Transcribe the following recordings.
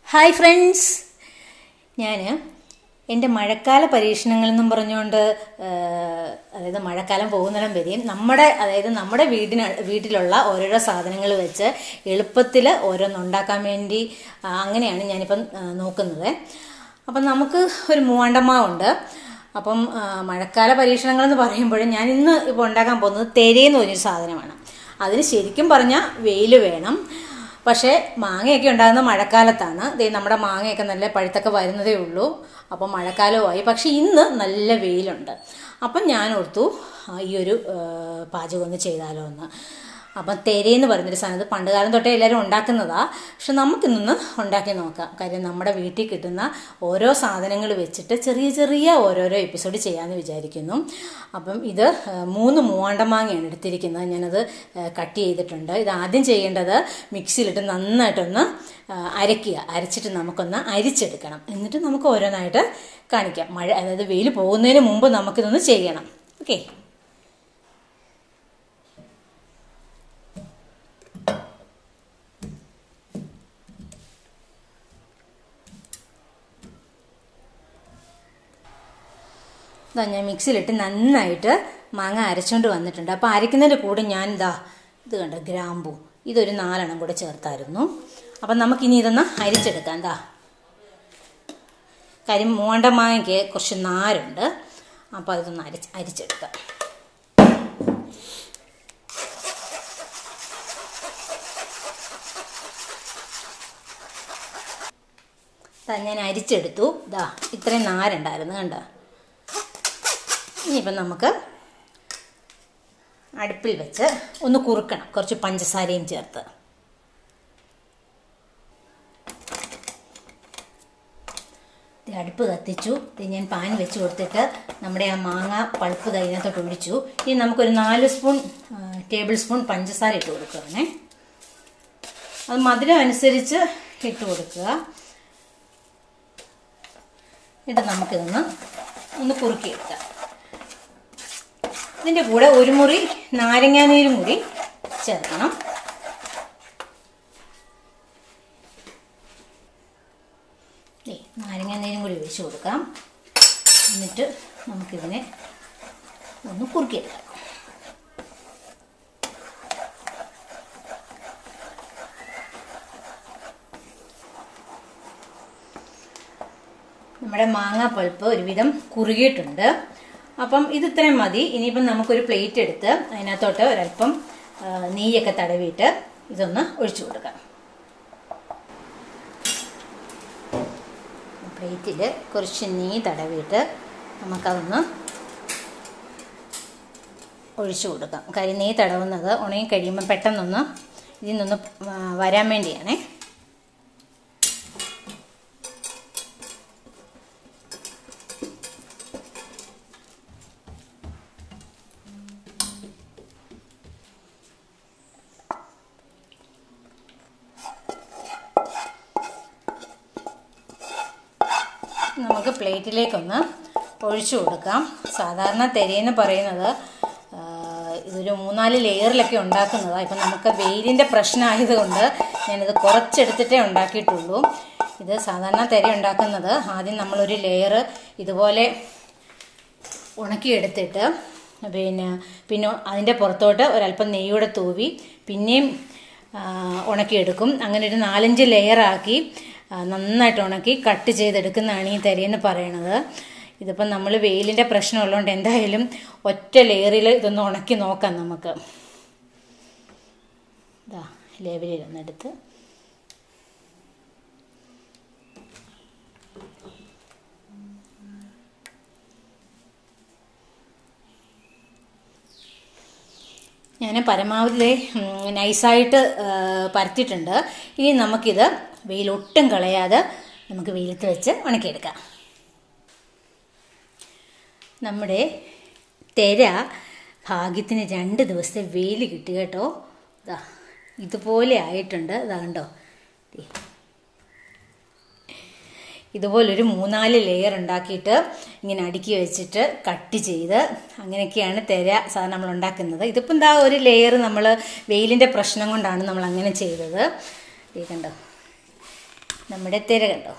Hi friends ഞാൻ എൻ്റെ മഴക്കാല പരീക്ഷണങ്ങൾ എന്നും പറഞ്ഞുകൊണ്ട് ആ, അതായത് മഴക്കാലം പോകുന്നിടം വരെയും നമ്മുടെ അതായത് നമ്മുടെ വീടിന് വീട്ടിലുള്ള ഓരോരോ സാധനങ്ങൾ വെച്ച് എളുപ്പത്തിൽ ഓരോന്നുണ്ടാക്കാൻ വേണ്ടി ആ, അങ്ങനെയാണ് ഞാനിപ്പം ആ, നോക്കുന്നത് അപ്പം നമുക്ക് ഒരു മൂവാണ്ടമാവുണ്ട് അപ്പം ആ, മഴക്കാല പരീക്ഷണങ്ങൾ എന്ന് പറയുമ്പോഴും ഞാൻ ഇന്ന് ഇപ്പോൾ ഉണ്ടാക്കാൻ പോകുന്നത് തെരയെന്ന് പറഞ്ഞൊരു സാധനമാണ് അതിന് ശരിക്കും പറഞ്ഞാൽ വെയിൽ വേണം പക്ഷേ മാങ്ങയൊക്കെ ഉണ്ടാകുന്ന മഴക്കാലത്താണ് ദേ നമ്മുടെ മാങ്ങയൊക്കെ നല്ല പഴുത്തൊക്കെ വരുന്നതേ ഉള്ളൂ അപ്പം മഴക്കാലവുമായി പക്ഷെ ഇന്ന് നല്ല വെയിലുണ്ട് അപ്പം ഞാൻ ഓർത്തു ആ, ഈ ഒരു ആ, പാചകം ഒന്ന് ചെയ്താലോ എന്ന് അപ്പം തെരയെന്ന് പറയുന്നൊരു സാധനം ഇത് പണ്ട് കാലം തൊട്ടേ എല്ലാവരും ഉണ്ടാക്കുന്നതാ പക്ഷെ നമുക്കിന്നൊന്ന് ഉണ്ടാക്കി നോക്കാം കാര്യം നമ്മുടെ വീട്ടിൽ കിട്ടുന്ന ഓരോ സാധനങ്ങൾ വെച്ചിട്ട് ചെറിയ ചെറിയ ഓരോരോ എപ്പിസോഡ് ചെയ്യാമെന്ന് വിചാരിക്കുന്നു അപ്പം ഇത് ആ, മൂന്ന് മൂവാണ്ടമാങ്ങയാണ് എടുത്തിരിക്കുന്നത് ഞാനത് ആ, കട്ട് ചെയ്തിട്ടുണ്ട് ഇത് ആദ്യം ചെയ്യേണ്ടത് മിക്സിയിലിട്ട് നന്നായിട്ടൊന്ന് ആ, അരയ്ക്കുക അരച്ചിട്ട് നമുക്കൊന്ന് അരിച്ചെടുക്കണം എന്നിട്ട് നമുക്ക് ഓരോന്നായിട്ട് കാണിക്കാം മഴ അതായത് വെയിൽ പോകുന്നതിന് മുമ്പ് നമുക്കിതൊന്ന് ചെയ്യണം ഓക്കെ ഇതാ ഞാൻ മിക്സിയിലിട്ട് നന്നായിട്ട് മാങ്ങ അരച്ചുകൊണ്ട് വന്നിട്ടുണ്ട് അപ്പോൾ അരയ്ക്കുന്നതിൻ്റെ കൂടെ ഞാൻ ഇതാ ഇത് കണ്ട ഗ്രാമ്പു ഇതൊരു നാലെണ്ണം കൂടെ ചേർത്തായിരുന്നു അപ്പം നമുക്കിനി ഇതൊന്ന് അരിച്ചെടുക്കാം എന്താ കാര്യം മൂണ്ട മാങ്ങയ്ക്ക് കുറച്ച് നാരുണ്ട് അപ്പോൾ ഇതൊന്ന് അരിച്ച് അരിച്ചെടുക്കാം ദാ ഞാൻ അരിച്ചെടുത്തു ഇതാ ഇത്രയും നാരുണ്ടായിരുന്നു കണ്ടോ ഇനിയിപ്പം നമുക്ക് അടുപ്പിൽ വെച്ച് ഒന്ന് കുറുക്കണം കുറച്ച് പഞ്ചസാരയും ചേർത്ത് ദേ അടുപ്പ് കത്തിച്ചു ഇത് ഞാൻ പാൻ വെച്ച് കൊടുത്തിട്ട് നമ്മുടെ ആ മാങ്ങ പൾപ്പ് ദാ ഇതിനകത്തോട്ട് ഒഴിച്ചു ഇനി നമുക്കൊരു നാല് സ്പൂൺ ആ, ടേബിൾ സ്പൂൺ പഞ്ചസാര ഇട്ട് കൊടുക്കുകയാണേ അത് മധുരം അനുസരിച്ച് ഇട്ട് കൊടുക്കുക എന്നിട്ട് നമുക്കിതൊന്ന് ഒന്ന് കുറുക്കിയെടുക്കാം ഇതിൻ്റെ കൂടെ ഒരു മുറി നാരങ്ങാനീരും കൂടി ചേർക്കണം ദേ, നാരങ്ങാനീരും കൂടി ഒഴിച്ച് കൊടുക്കാം എന്നിട്ട് നമുക്കിതിനെ ഒന്ന് കുറുക്കിയെടുക്കാം നമ്മുടെ മാങ്ങ പൾപ്പ് ഒരുവിധം കുറുകിയിട്ടുണ്ട് അപ്പം ഇത് ഇത്രയും മതി ഇനിയിപ്പം നമുക്കൊരു പ്ലേറ്റ് എടുത്ത് അതിനകത്തോട്ട് ഒരല്പം ആ, നെയ്യൊക്കെ തടവിയിട്ട് ഇതൊന്ന് ഒഴിച്ചു കൊടുക്കാം പ്ലേറ്റിൽ കുറച്ച് നെയ്യ് തടവിയിട്ട് നമുക്കതൊന്ന് ഒഴിച്ചു കൊടുക്കാം കാര്യം നെയ്യ് തടവുന്നത് ഉണങ്ങി കഴിയുമ്പോൾ പെട്ടെന്നൊന്ന് ഇതിൽ നിന്നൊന്ന് ആ, വരാൻ വേണ്ടിയാണേ നമുക്ക് പ്ലേറ്റിലേക്കൊന്ന് ഒഴിച്ചു കൊടുക്കാം സാധാരണ തെരയെന്ന് പറയുന്നത് ആ, ഇതൊരു മൂന്നാല് ലെയറിലൊക്കെ ഉണ്ടാക്കുന്നതാണ് ഇപ്പം നമുക്ക് വെയിലിൻ്റെ പ്രശ്നമായതുകൊണ്ട് ഞാനിത് കുറച്ചെടുത്തിട്ടേ ഉണ്ടാക്കിയിട്ടുള്ളൂ ഇത് സാധാരണ തെര ഉണ്ടാക്കുന്നത് ആദ്യം നമ്മളൊരു ലെയർ ഇതുപോലെ ഉണക്കിയെടുത്തിട്ട് പിന്നെ പിന്നെ അതിൻ്റെ പുറത്തോട്ട് ഒരല്പം നെയ്യൂടെ തൂവി പിന്നെയും ആ, ഉണക്കിയെടുക്കും അങ്ങനെ ഒരു നാലഞ്ച് ലെയറാക്കി ആ, നന്നായിട്ട് ഉണക്കി കട്ട് ചെയ്തെടുക്കുന്നതാണ് ഈ തരിയെന്ന് പറയണത് ഇതിപ്പം നമ്മൾ വെയിലിൻ്റെ പ്രശ്നമുള്ളതുകൊണ്ട് എന്തായാലും ഒറ്റ ലെയറിൽ ഇതൊന്ന് ഉണക്കി നോക്കാം നമുക്ക് ഇതാ ലേബലിലൊന്നെടുത്ത് ഞാൻ പരമാവധി ഉം, നൈസായിട്ട് ആ, പരത്തിയിട്ടുണ്ട് ഇനി നമുക്കിത് വെയിലൊട്ടും കളയാതെ നമുക്ക് വെയിലത്ത് വെച്ച് ഉണക്കിയെടുക്കാം നമ്മുടെ തെര ഭാഗ്യത്തിന് രണ്ട് ദിവസത്തെ വെയിൽ കിട്ടി കേട്ടോ ഇതാ ഇതുപോലെ ആയിട്ടുണ്ട് ഇതാ കണ്ടോ ദേ. ഇതുപോലൊരു മൂന്നാല് ലെയർ ഉണ്ടാക്കിയിട്ട് ഇങ്ങനെ അടുക്കി വെച്ചിട്ട് കട്ട് ചെയ്ത് അങ്ങനെയൊക്കെയാണ് തെര സാധാരണ നമ്മൾ ഉണ്ടാക്കുന്നത് ഇതിപ്പോൾ എന്താ ഒരു ലെയർ നമ്മൾ വെയിലിൻ്റെ പ്രശ്നം കൊണ്ടാണ് നമ്മൾ അങ്ങനെ ചെയ്തത് ദേ കണ്ടോ നമ്മുടെ തിര കണ്ടോ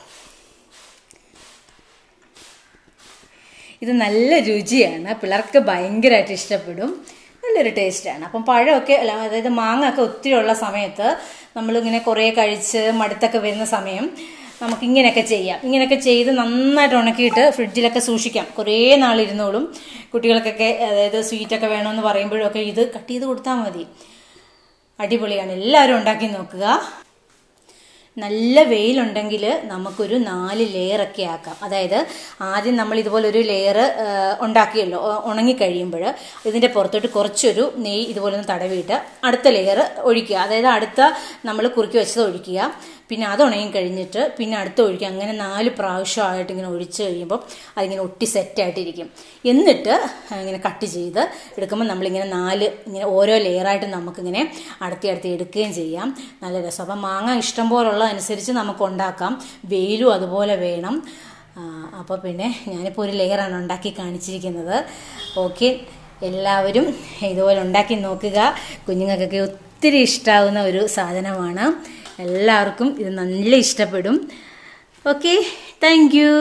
ഇത് നല്ല രുചിയാണ് പിള്ളേർക്ക് ഭയങ്കരമായിട്ട് ഇഷ്ടപ്പെടും നല്ലൊരു ടേസ്റ്റാണ് അപ്പം പഴമൊക്കെ അല്ല അതായത് മാങ്ങ ഒക്കെ ഒത്തിരി ഉള്ള സമയത്ത് നമ്മളിങ്ങനെ കുറേ കഴിച്ച് മടുത്തൊക്കെ വരുന്ന സമയം നമുക്ക് ഇങ്ങനെയൊക്കെ ചെയ്യാം ഇങ്ങനെയൊക്കെ ചെയ്ത് നന്നായിട്ട് ഉണക്കിയിട്ട് ഫ്രിഡ്ജിലൊക്കെ സൂക്ഷിക്കാം കുറേ നാളിരുന്നോളും കുട്ടികൾക്കൊക്കെ അതായത് സ്വീറ്റൊക്കെ വേണമെന്ന് പറയുമ്പോഴൊക്കെ ഇത് കട്ട് ചെയ്ത് കൊടുത്താൽ മതി അടിപൊളിയാണ് എല്ലാവരും ഉണ്ടാക്കി നോക്കുക നല്ല വെയിലുണ്ടെങ്കിൽ നമുക്കൊരു നാല് ലെയറൊക്കെ ആക്കാം അതായത് ആദ്യം നമ്മൾ ഇതുപോലെ ഒരു ലെയർ ഉണ്ടാക്കിയല്ലോ ഉ- ഉണങ്ങിക്കഴിയുമ്പോൾ ഇതിൻ്റെ പുറത്തോട്ട് കുറച്ചൊരു നെയ്യ് ഇതുപോലെ ഒന്ന് തടവിയിട്ട് അടുത്ത ലെയർ ഒഴിക്കുക അതായത് അടുത്ത നമ്മൾ കുറുക്കി വെച്ചത് ഒഴിക്കുക പിന്നെ അത് ഉണങ്ങി കഴിഞ്ഞിട്ട് പിന്നെ അടുത്ത ഒഴിക്കുക അങ്ങനെ നാല് പ്രാവശ്യമായിട്ട് ഇങ്ങനെ ഒഴിച്ച് കഴിയുമ്പോൾ അതിങ്ങനെ ഒട്ടി സെറ്റായിട്ടിരിക്കും എന്നിട്ട് ഇങ്ങനെ കട്ട് ചെയ്ത് എടുക്കുമ്പോൾ നമ്മളിങ്ങനെ നാല് ഇങ്ങനെ ഓരോ ലെയറായിട്ട് നമുക്കിങ്ങനെ അടുത്തി അടുത്തി എടുക്കുകയും ചെയ്യാം നല്ല രസം അപ്പം മാങ്ങ ഇഷ്ടം പോലുള്ള അനുസരിച്ച് നമുക്ക് ഉണ്ടാക്കാം വെയിലും അതുപോലെ വേണം അപ്പോൾ പിന്നെ ഞാനിപ്പോൾ ഒരു ലെയറാണ് ഉണ്ടാക്കി കാണിച്ചിരിക്കുന്നത് ഓക്കെ എല്ലാവരും ഇതുപോലെ ഉണ്ടാക്കി നോക്കുക കുഞ്ഞുങ്ങൾക്കൊക്കെ ഒത്തിരി ഇഷ്ടാവുന്ന ഒരു സാധനമാണ് എല്ലാവർക്കും ഇത് നല്ല ഇഷ്ടപ്പെടും ഓക്കെ താങ്ക് യു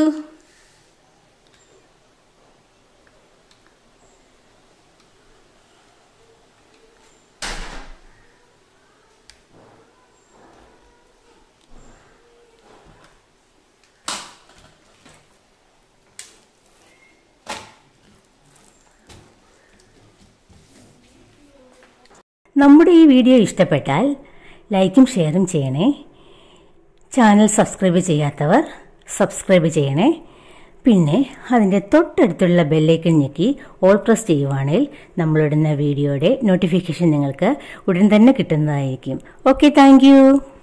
നമ്മുടെ ഈ വീഡിയോ ഇഷ്ടപ്പെട്ടാൽ ലൈക്കും ഷെയറും ചെയ്യണേ ചാനൽ സബ്സ്ക്രൈബ് ചെയ്യാത്തവർ സബ്സ്ക്രൈബ് ചെയ്യണേ പിന്നെ അതിൻ്റെ തൊട്ടടുത്തുള്ള ബെല്ലൈക്കൺ ഞെക്കി ഓൾ പ്രസ് ചെയ്യുവാണെങ്കിൽ നമ്മളിടുന്ന വീഡിയോയുടെ നോട്ടിഫിക്കേഷൻ നിങ്ങൾക്ക് ഉടൻ തന്നെ കിട്ടുന്നതായിരിക്കും ഓക്കെ താങ്ക്